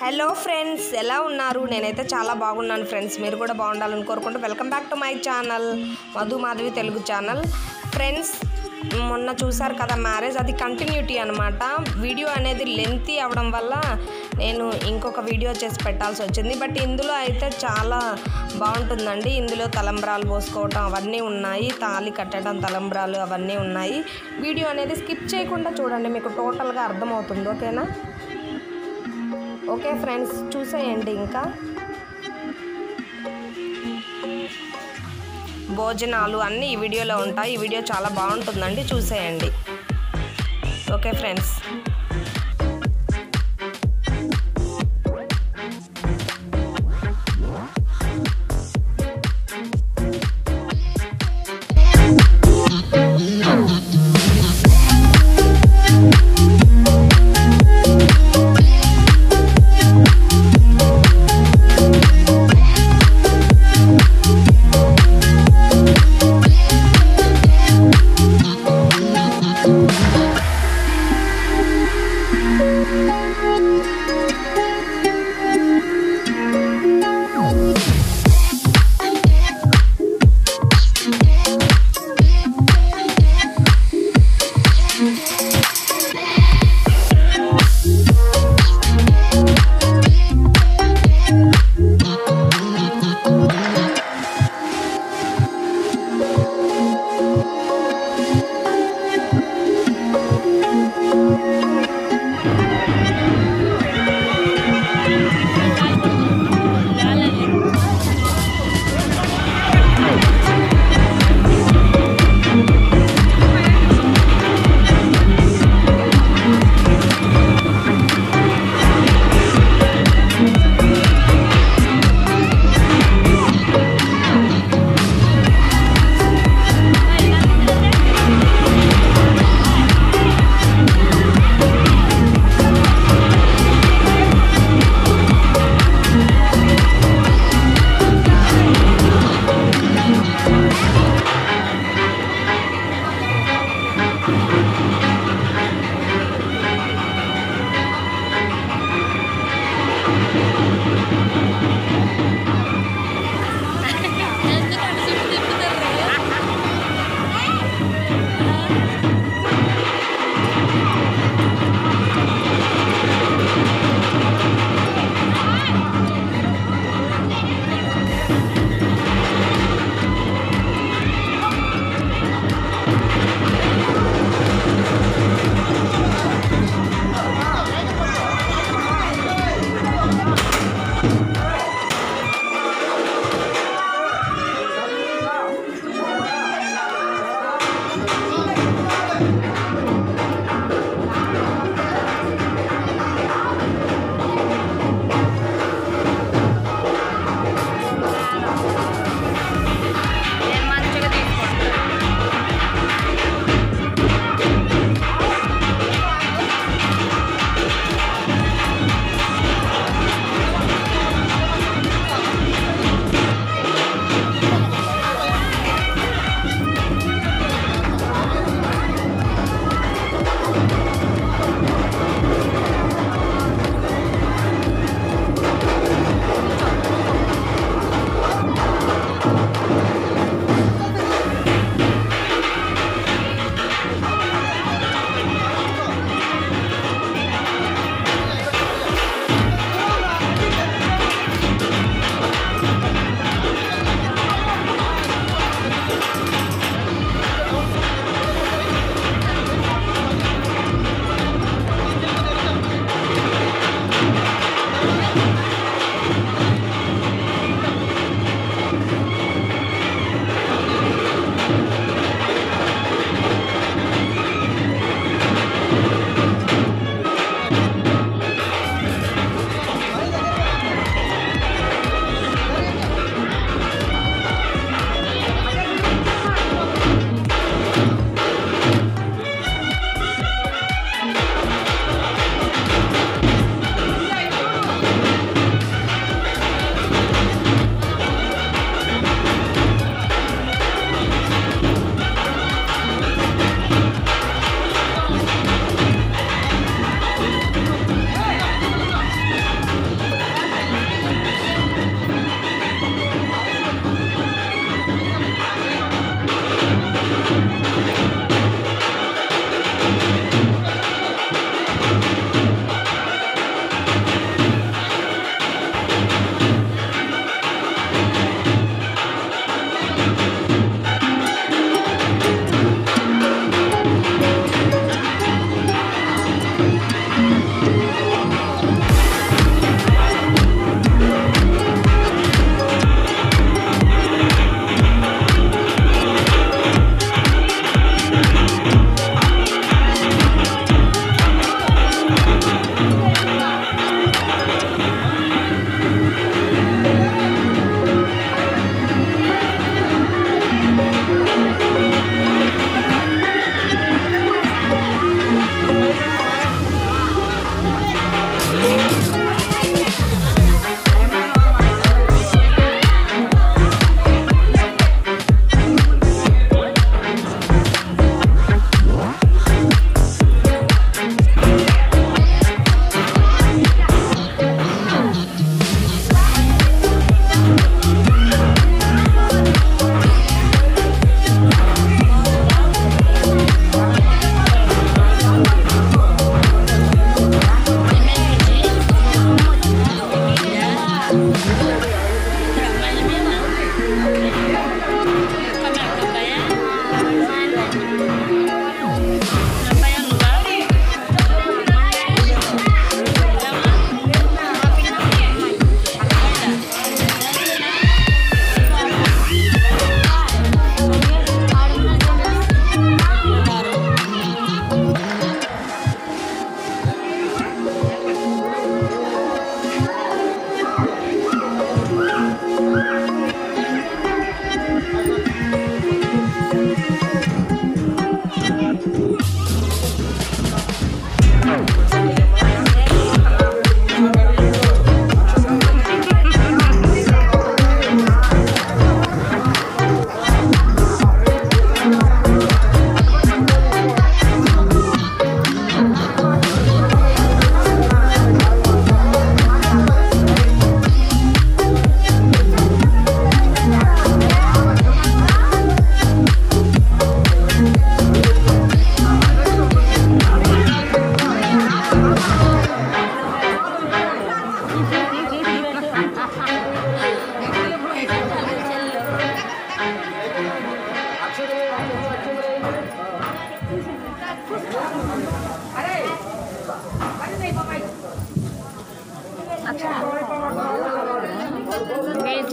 Hello friends ఎలా ఉన్నారు నేనైతే చాలా బాగున్నాను ఫ్రెండ్స్ మీరు కూడా బాగుండాలని కోరుకుంటూ welcome back to my channel Madhu Madhavi Telugu channel friends మొన్న చూసారు కదా మ్యారేజ్ అది కంటిన్యూటీ అనమాట వీడియో అనేది లెంతీ అవడం వల్ల నేను ఇంకొక వీడియో చేసి పెట్టాల్సి వచ్చింది బట్ ఇందులో అయితే చాలా బాగుంటుందండి ఇందులో తలంబ్రాలు పోసుకోవటం అవన్నీ ఉన్నాయి తాళి కట్టడం తలంబ్రాలు అవన్నీ ఉన్నాయి వీడియో అనేది స్కిప్ చేయకుండా చూడండి మీకు టోటల్గా అర్థమవుతుంది ఓకేనా ఓకే ఫ్రెండ్స్ చూసేయండి ఇంకా భోజనాలు అన్నీ ఈ వీడియోలో ఉంటాయి ఈ వీడియో చాలా బాగుంటుందండి చూసేయండి ఓకే ఫ్రెండ్స్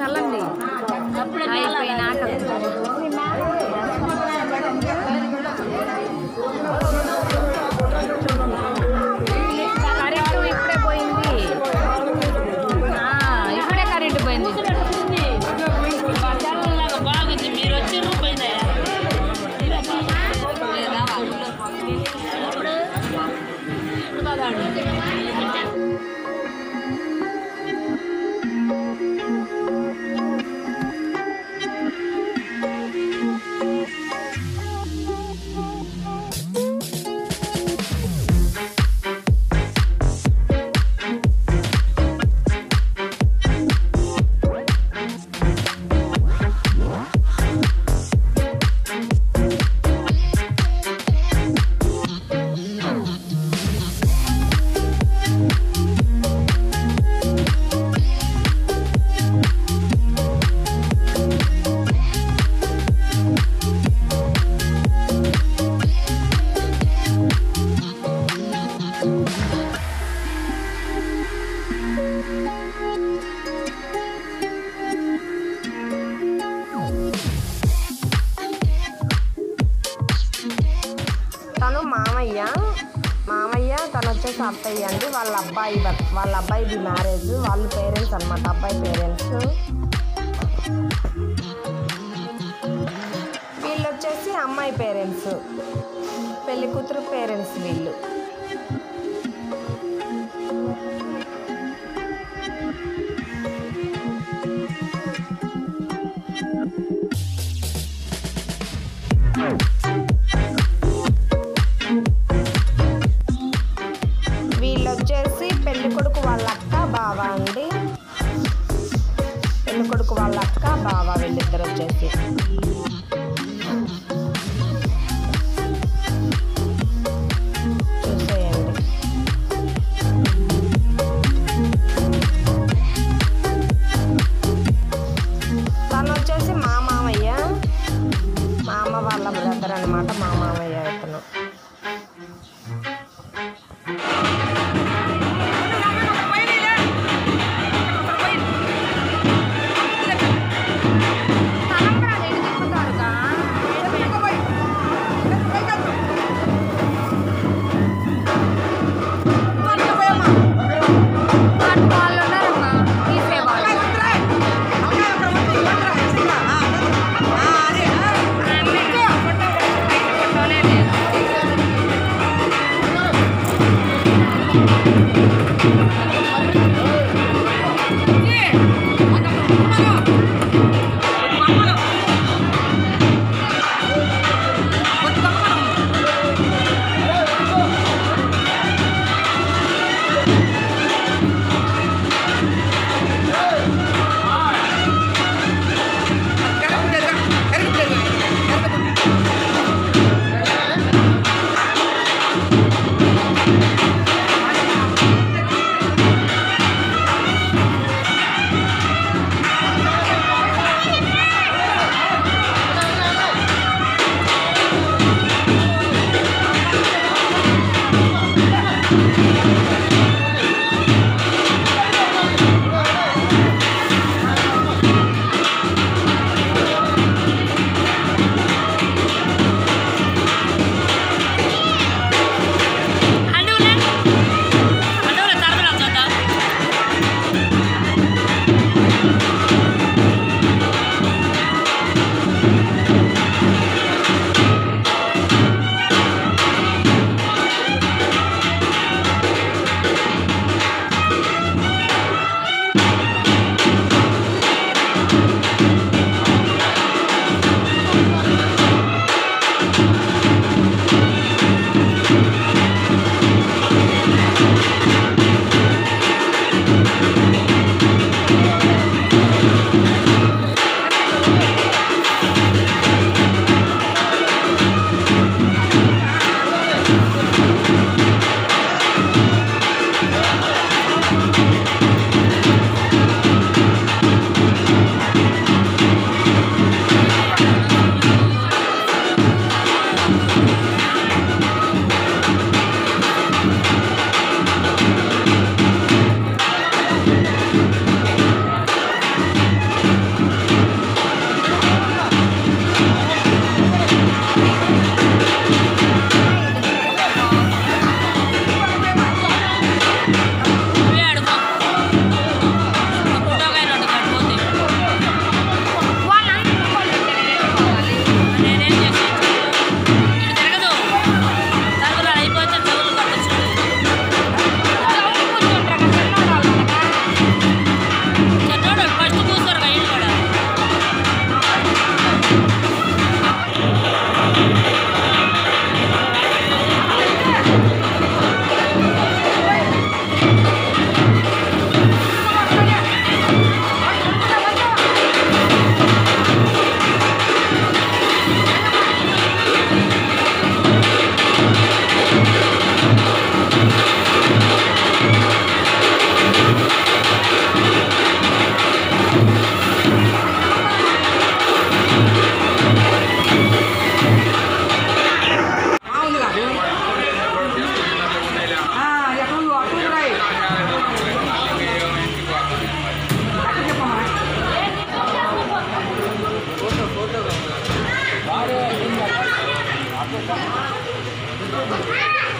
చల్లండి అయిపోయినాక కరెంటు ఇప్పుడే పోయింది ఆ, ఇప్పుడే కరెంటు పోయింది బాగుంది మీరు వచ్చి రూపాయి తను మామయ్య మామయ్య తను వచ్చేసి అత్తయ్య అండి వాళ్ళ అబ్బాయి బ- వాళ్ళ అబ్బాయిది మ్యారేజ్ వాళ్ళ పేరెంట్స్ అన్నమాట అబ్బాయి పేరెంట్స్ వీళ్ళు వచ్చేసి అమ్మాయి పేరెంట్స్ పెళ్లి కూతురు పేరెంట్స్ వీళ్ళు వీళ్ళు వచ్చేసి పెళ్లి కొడుకు వాళ్ళ అక్క బావ అండి పెళ్లి కొడుకు వాళ్ళ అక్క బావ వీళ్ళిద్దరు వచ్చేసి చూసేయండి తను వచ్చేసి మా మామయ్య మా అమ్మ వాళ్ళ బ్రదర్ అనమాట మా మామయ్య ఇతను తలంబ్రాలు ఎటు తిప్పుతారుగా? అటు వాళ్ళు ఉన్నారమ్మా, తీసేవాళ్ళు.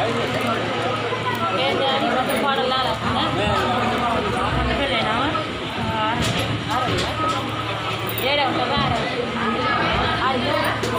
ఏం చేయాలి మొత్తం పాడలా పెళ్ళైనా ఏడే ఉంటుందా ఆరు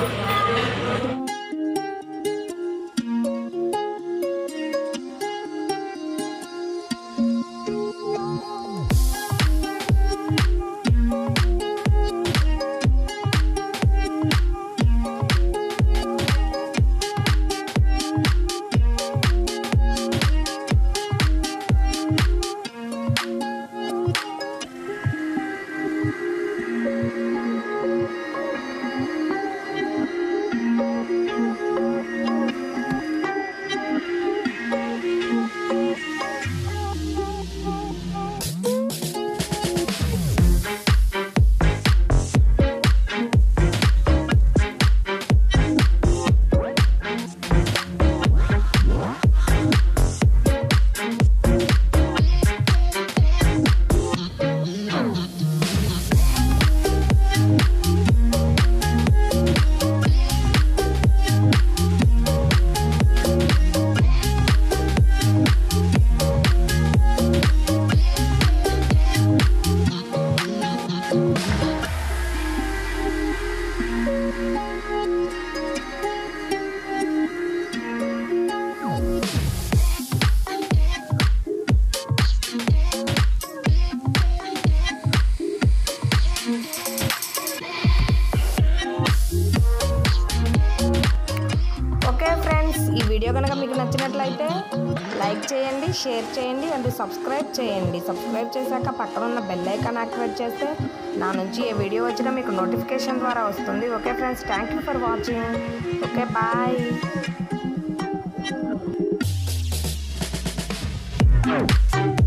ఓకే ఫ్రెండ్స్ ఈ వీడియో కనుక మీకు నచ్చినట్లయితే లైక్ చేయండి షేర్ చేయండి అండ్ సబ్స్క్రైబ్ చేయండి సబ్స్క్రైబ్ చేశాక పక్కన ఉన్న బెల్ ఐకాన్ యాక్టివేట్ చేస్తే నా నుంచి ఏ వీడియో వచ్చినా మీకు నోటిఫికేషన్ ద్వారా వస్తుంది okay friends thank you for watching okay bye